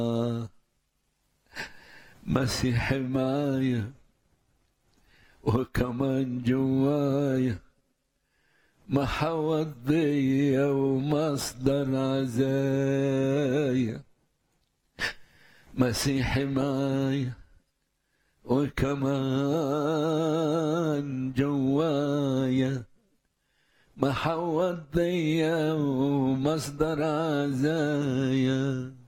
مسيح معايا وكمان جوايا محوط بيا ومصدر عزايا مسيحي معايا وكمان جوايا محوط بيا ومصدر عزايا